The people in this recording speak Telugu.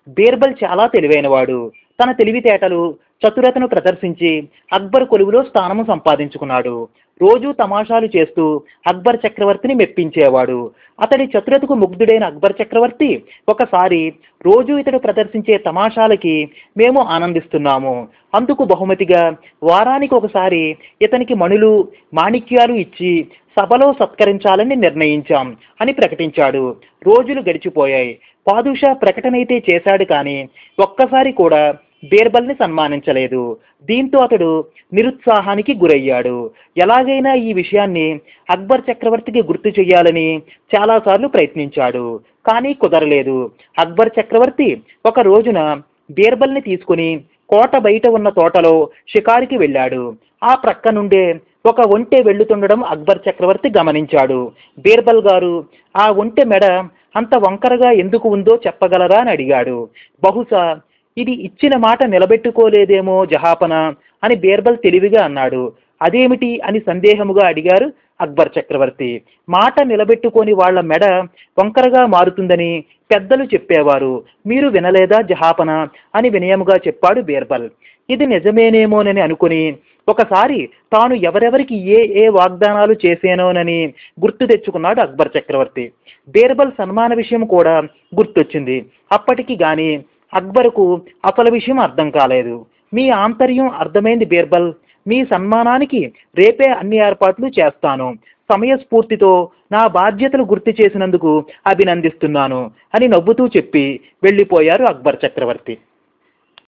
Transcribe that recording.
బీర్బల్ చాలా తెలివైనవాడు తన తెలివితేటలు చతురతను ప్రదర్శించి అక్బర్ కొలువులో స్థానము సంపాదించుకున్నాడు రోజూ తమాషాలు చేస్తూ అక్బర్ చక్రవర్తిని మెప్పించేవాడు అతడి చతురతకు ముగ్ధుడైన అక్బర్ చక్రవర్తి ఒకసారి రోజు ఇతడు ప్రదర్శించే తమాషాలకి మేము ఆనందిస్తున్నాము అందుకు బహుమతిగా వారానికి ఒకసారి ఇతనికి మణులు మాణిక్యాలు ఇచ్చి సభలో సత్కరించాలని నిర్ణయించాం అని ప్రకటించాడు రోజులు గడిచిపోయాయి పాదుషా ప్రకటనైతే చేశాడు కానీ ఒక్కసారి కూడా బీర్బల్ని సన్మానించలేదు దీంతో అతడు నిరుత్సాహానికి గురయ్యాడు ఎలాగైనా ఈ విషయాన్ని అక్బర్ చక్రవర్తికి గుర్తు చేయాలని చాలాసార్లు ప్రయత్నించాడు కానీ కుదరలేదు అక్బర్ చక్రవర్తి ఒక రోజున బీర్బల్ని తీసుకుని కోట బయట ఉన్న తోటలో షికారికి వెళ్ళాడు ఆ ప్రక్క నుండే ఒక ఒంటె వెళ్తుండడం అక్బర్ చక్రవర్తి గమనించాడు బీర్బల్ గారు ఆ ఒంటె మెడ అంత వంకరగా ఎందుకు ఉందో చెప్పగలరా అని అడిగాడు బహుశా ఇది ఇచ్చిన మాట నిలబెట్టుకోలేదేమో జహాపన అని బీర్బల్ తెలివిగా అన్నాడు అదేమిటి అని సందేహముగా అడిగారు అక్బర్ చక్రవర్తి మాట నిలబెట్టుకొని వాళ్ళ మెడ వంకరగా మారుతుందని పెద్దలు చెప్పేవారు మీరు వినలేదా జహాపన అని వినయముగా చెప్పాడు బీర్బల్ ఇది నిజమేనేమోనని అనుకుని ఒకసారి తాను ఎవరెవరికి ఏ ఏ వాగ్దానాలు చేసేనోనని గుర్తు తెచ్చుకున్నాడు అక్బర్ చక్రవర్తి బీర్బల్ సన్మాన విషయం కూడా గుర్తొచ్చింది అప్పటికి గాని అక్బర్కు అసలు విషయం అర్థం కాలేదు మీ ఆంతర్యం అర్థమైంది బీర్బల్ మీ సన్మానానికి రేపే అన్ని ఏర్పాట్లు చేస్తాను సమయస్ఫూర్తితో నా బాధ్యతలు గుర్తు చేసినందుకు అభినందిస్తున్నాను అని నవ్వుతూ చెప్పి వెళ్ళిపోయారు అక్బర్ చక్రవర్తి